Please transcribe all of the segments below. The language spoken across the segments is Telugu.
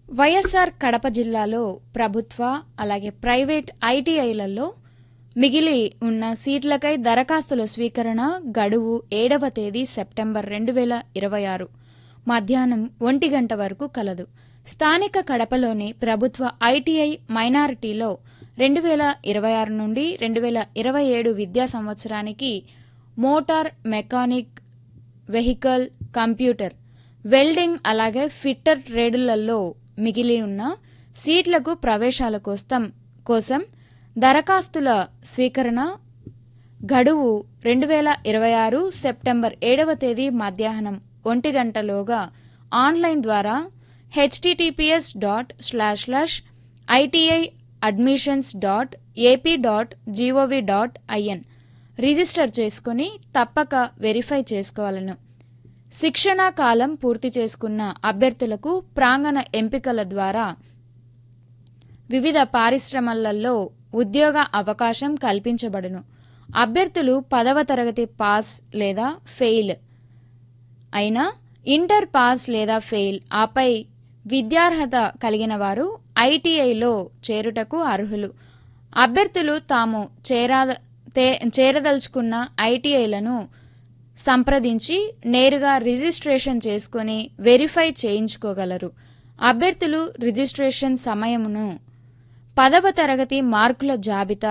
వైఎస్ఆర్ కడప జిల్లాలో ప్రభుత్వ అలాగే ప్రైవేట్ ఐటీఐలలో మిగిలి ఉన్న సీట్లకై దరఖాస్తుల స్వీకరణ గడువు ఏడవ తేదీ సెప్టెంబర్ రెండు వేల ఇరవై ఆరు మధ్యాహ్నం ఒంటి గంట వరకు కలదు స్థానిక కడపలోని ప్రభుత్వ ఐటీఐ మైనారిటీలో రెండు వేల ఇరవై ఆరు నుండి రెండు వేల ఇరవై ఏడు విద్యా సంవత్సరానికి motor mechanic vehicle computer welding అలాగే ఫిట్టర్ ట్రేడులలో మిగిలి ఉన్న సీట్లకు ప్రవేశాల కోసం కోసం దరఖాస్తుల స్వీకరణ గడువు రెండు వేల ఇరవై ఆరు సెప్టెంబర్ ఏడవ తేదీ మధ్యాహ్నం ఒంటి గంటలోగా ఆన్లైన్ ద్వారా HTTPS dot slash slash ITI admissions dot AP dot GOV dot IN register చేసుకుని తప్పక వెరిఫై చేసుకోవాలను శిక్షణా కాలం పూర్తి చేసుకున్న అభ్యర్థులకు ప్రాంగణ ఎంపికల ద్వారా వివిధ పారిశ్రమలలో ఉద్యోగ అవకాశం కల్పించబడును అభ్యర్థులు పదవ తరగతి పాస్ లేదా ఫెయిల్ అయినా ఇంటర్ పాస్ లేదా ఫెయిల్ ఆపై విద్యార్హత కలిగిన వారు ఐటీఐలో చేరుటకు అర్హులు అభ్యర్థులు తాము చేరా తే- చేరదలుచుకున్న ఐటీఐలను సంప్రదించి నేరుగా రిజిస్ట్రేషన్ చేసుకొని వెరిఫై చేయించుకోగలరు అభ్యర్థులు రిజిస్ట్రేషన్ సమయమును పదవ తరగతి మార్కుల జాబితా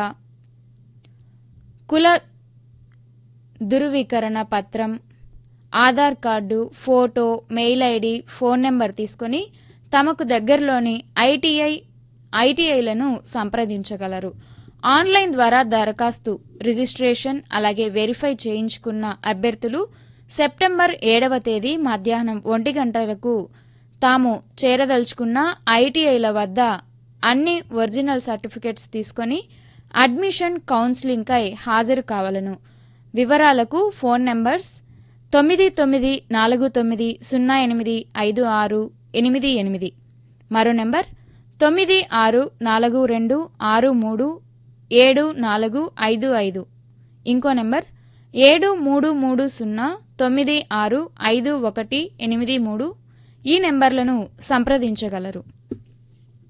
కుల ధృవీకరణ పత్రం Aadhaar card photo mail ID phone number తీసుకొని తమకు దగ్గరలోని ఐటీఐ ఐటీఐలను సంప్రదించగలరు ఆన్లైన్ ద్వారా దరఖాస్తు రిజిస్ట్రేషన్ అలాగే వెరిఫై చేయించుకున్న అభ్యర్థులు సెప్టెంబర్ ఏడవ తేదీ మధ్యాహ్నం ఒంటి గంటలకు తాము చేరదలుచుకున్న ఐటీఐల వద్ద అన్ని ఒరిజినల్ సర్టిఫికెట్స్ తీసుకొని అడ్మిషన్ కౌన్సిలింగ్కై హాజరు కావాలను వివరాలకు ఫోన్ నంబర్స్ తొమ్మిది తొమ్మిది నాలుగు తొమ్మిది సున్నా ఎనిమిది ఐదు ఆరు ఎనిమిది ఎనిమిది మరో నెంబర్ తొమ్మిది ఆరు నాలుగు రెండు ఆరు మూడు ఏడు నాలుగు ఐదు ఐదు ఇంకో నెంబర్ ఏడు మూడు మూడు సున్నా తొమ్మిది ఆరు ఐదు ఒకటి ఎనిమిది మూడు ఈ నెంబర్లను సంప్రదించగలరు